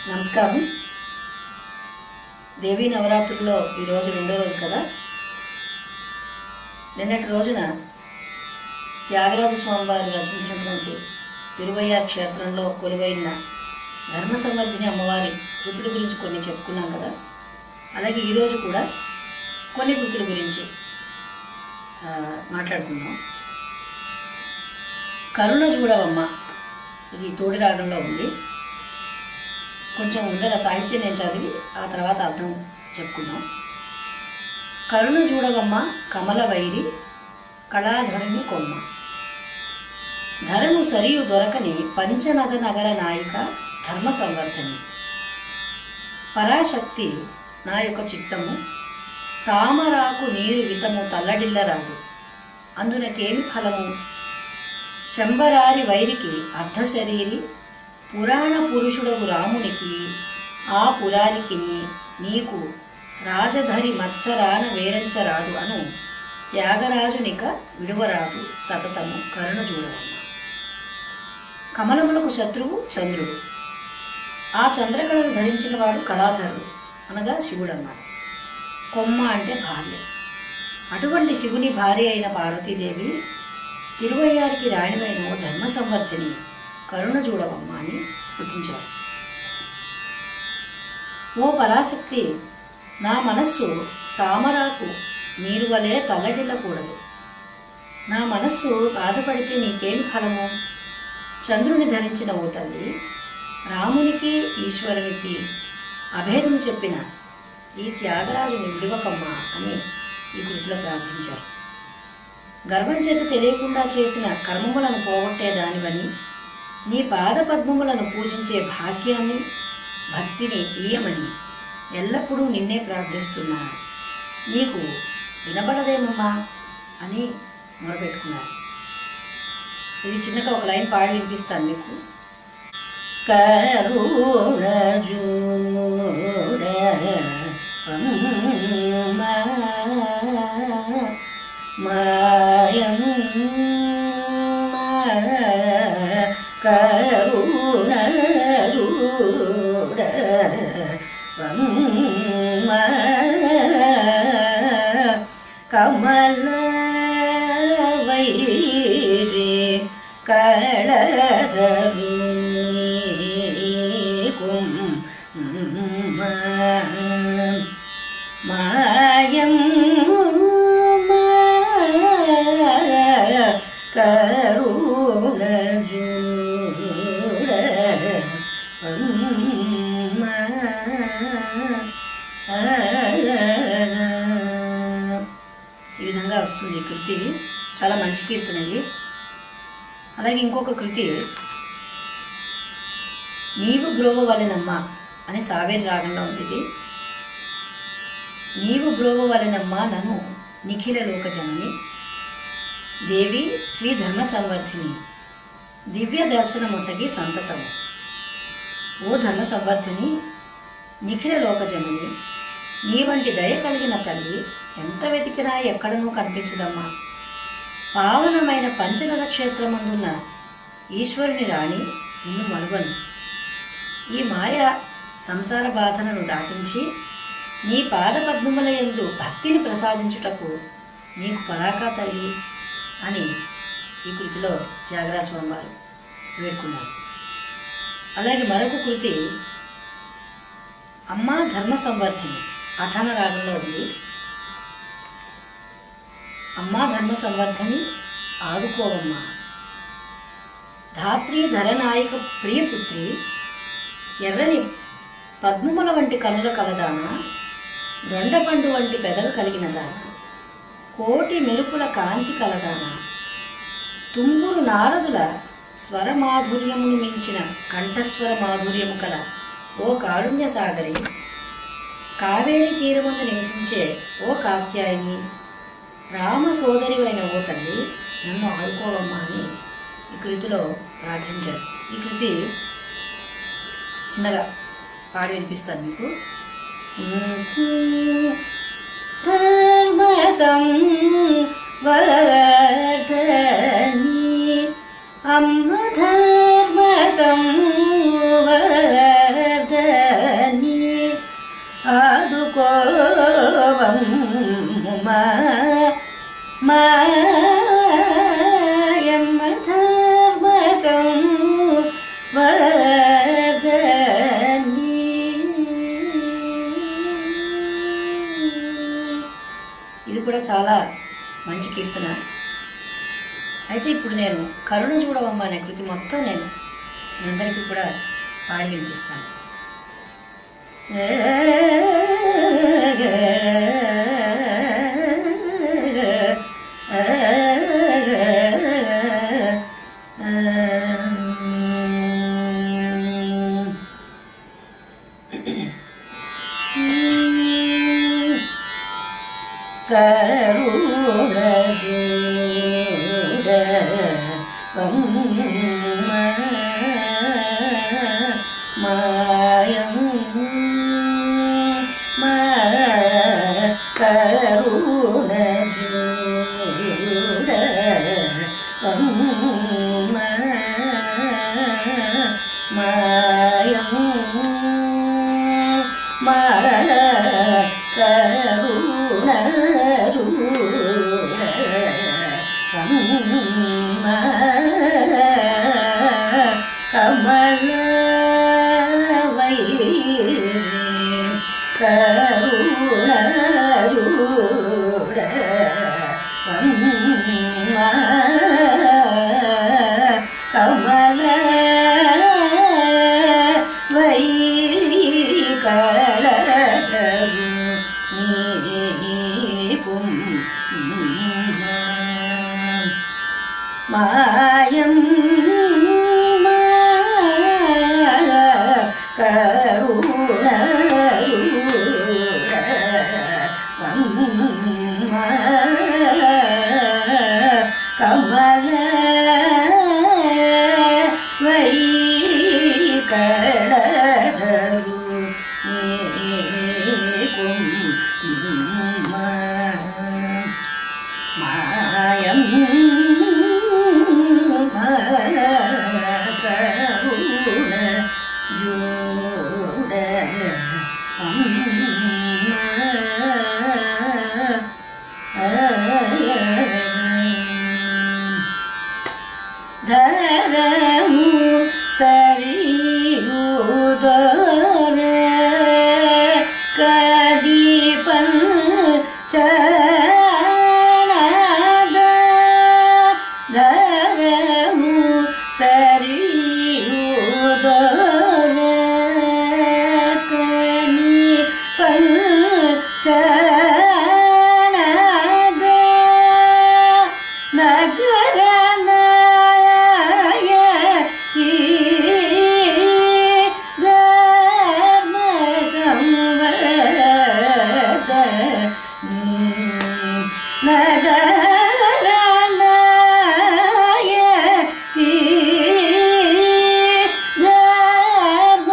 నమస్కారం దేవీ నవరాత్రుల్లో ఈరోజు రెండో రోజు కదా నిన్నటి రోజున త్యాగరాజ స్వామివారు రచించినటువంటి తిరువయ్య క్షేత్రంలో కొలువైన ధర్మ సంవర్ధిని అమ్మవారి కృతుల గురించి కొన్ని చెప్పుకున్నాం కదా అలాగే ఈరోజు కూడా కొన్ని కృతుల గురించి ఆ, మాట్లాడుకుందాం కరుణ చూడవమ్మ ఇది తోడి రాగంలో ఉంది కొంచెం ముందర సాహిత్యం నేను చదివి ఆ తర్వాత అర్థం చెప్పుకుందాం కరుణ చూడవమ్మ కమల వైరి కళాధరుని కొమ్మ ధరను సరియు దొరకని పంచనద నగర నాయిక ధర్మ సంవర్ధని పరాశక్తి నా యొక్క చిత్తము తామరాకు నీరు వితము తల్లడిల్లరాదు అందునకేమి ఫలము శంబరారి వైరికి అర్ధశరీరి పురాణ పురుషుడగు రామునికి ఆ పురానికి నీకు రాజధరి మచ్చరాన వేరంచరాదు అను త్యాగరాజునిక విడువరాదు సతతము కరుణ చూడవమ్మ కమలములకు శత్రువు చంద్రుడు ఆ చంద్రకళను ధరించిన వాడు కళాధరుడు అనగా శివుడు అన్నమాట కొమ్మ అంటే భార్య అటువంటి శివుని భార్య అయిన పార్వతీదేవి తిరువయ్యారికి రాణివైన ఓ ధర్మ సంవర్ధిని కరుణ చూడవమ్మ అని స్తుతించారు ఓ పరాశక్తి నా మనస్సు తామరాకు నీరు వలె తల్లడిల్లకూడదు నా మనస్సు బాధపడితే నీకేమి ఫలము చంద్రుని ధరించిన ఓ తల్లి రామునికి ఈశ్వరునికి అభేదం చెప్పిన ఈ త్యాగరాజుని విడువకమ్మ అని ఈ కృతిలో ప్రార్థించారు గర్భం చేత తెలియకుండా చేసిన కర్మములను పోగొట్టే దానివని నీ పాద పద్మములను పూజించే భాగ్యాన్ని భక్తిని ఇయ్యమని ఎల్లప్పుడూ నిన్నే ప్రార్థిస్తున్నా నీకు వినపడదేమమ్మా అని మొరపెట్టుకున్నారు ఇది చిన్నగా ఒక లైన్ పాడి వినిపిస్తాను మీకు కరుణ జూడ మాయం కరుణ జూడ కమల వైరే కళధరుని కుమ్మ మాయం కరుణ జూడ ఈ విధంగా వస్తుంది ఈ కృతి చాలా మంచి కీర్తన ఇది అలాగే ఇంకొక కృతి నీవు బ్రోవవలెనమ్మా అని సావేరి రాగంలో ఉంది ఇది నీవు బ్రోవవలెనమ్మా నన్ను నిఖిల లోక జనని దేవి శ్రీ ధర్మ సంవర్ధిని దివ్య దర్శనమొసగి సంతతము ఓ ధర్మ సంవర్ధిని నిఖిల లోక జనని నీ వంటి దయ కలిగిన తల్లి ఎంత వెతికినా ఎక్కడనూ కనిపించదమ్మా పావనమైన పంచనర క్షేత్రమందున్న ఈశ్వరుని రాణి నిన్ను మరువను ఈ మాయ సంసార బాధలను దాటించి నీ పాద పద్మములయందు భక్తిని ప్రసాదించుటకు నీకు పరాకా తల్లి అని ఈ కృతిలో త్యాగరాజ స్వామి వారు వేడుకున్నారు అలాగే మరొక కృతి అమ్మా ధర్మ సంవర్ధిని అఠాన రాగంలో ఉంది అమ్మా ధర్మ సంవర్ధని ఆదుకోవమ్మ ధాత్రి ధరనాయక ప్రియపుత్రి ఎర్రని పద్మముల వంటి కనుల కలదాన దొండపండు వంటి పెదలు కలిగిన దాన కోటి మెరుపుల కాంతి కలదాన తుంబురు నారదుల స్వరమాధుర్యమును మించిన కంఠస్వర మాధుర్యము కల ఓ కారుణ్య సాగరి కావేరి తీరమందు నివసించే ఓ కాత్యాయని రామ సోదరివైన ఓ తల్లి నన్ను ఆదుకోవమ్మా అని ఈ కృతిలో ప్రార్థించారు ఈ కృతి చిన్నగా పాడి వినిపిస్తాను మీకు ధర్మ సంవర్ధని అమ్మ ధర్మ సంవర్ధని ఆదుకోవమ్మా మాయమ్మ ధర్మసం ఇది కూడా చాలా మంచి కీర్తన అయితే ఇప్పుడు నేను కరుణ చూడవమ్మ అనే కృతి మొత్తం నేను మీ అందరికీ కూడా పాడి వినిపిస్తాను కరుణ చూడ మాయం మా కరుణ చూడ మాయం మా కరుణ చూడ కమల వై కరుణ చూడ కమల వై కళగరు నీకుం మాయం కరుణ కమల వై కళగరు నీకుం మాయం కరుణ జోడ ధరము సరియుదర కదీపన్ చనద ధరము సరియుదర కని పల్ చనద నగర నాయకి ధర్మ సంవద నగర నాయకి ధర్మ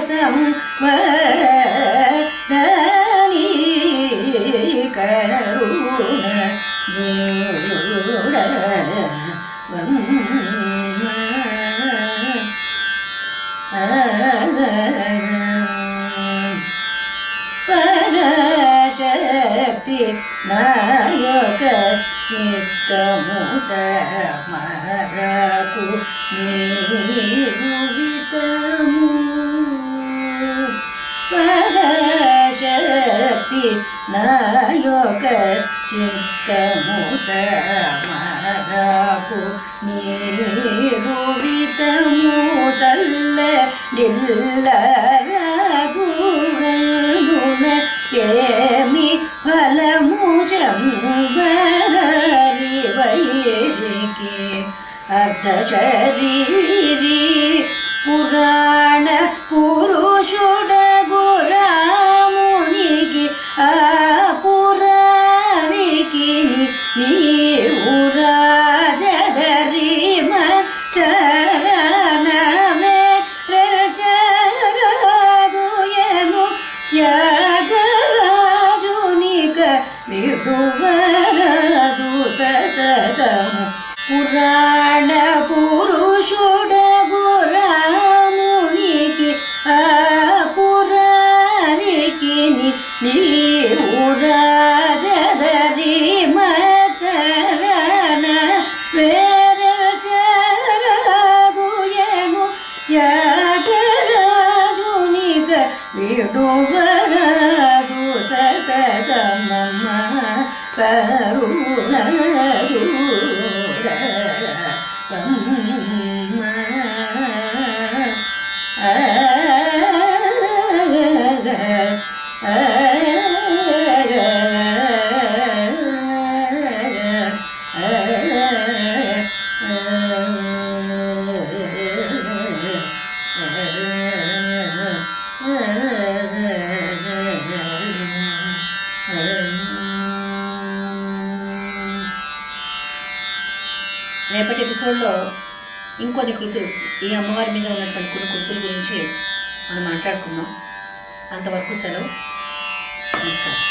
సంవదని కరుణ జోడ పరశక్తి నాయక చిత్తముత మరకు నీవు వితము పరశక్తి నాయక చిత్తముత మరకు నీరు వితము తల్ల దిల్ల రఘునందున ఏమి ఫలము శంబరి వైదికి అర్ధ శరీరి పురాణ పురుషుడ గురామునికి ఆ పురానికి నీవు రాజధరి చరణమే రచరదుయను త్యాగరాజునిక విడువరదు సతతము పురాణ పురుషుడ గురామునికి ఆ పురా బ్రోవరాదు సతతమమ్మ కరుణ చూడ రేపటి ఎపిసోడ్లో ఇంకొన్ని కృతులు ఈ అమ్మవారి మీద ఉన్నటువంటి కొన్ని కృతుల గురించి మనం మాట్లాడుకుందాం అంతవరకు సెలవు నమస్కారం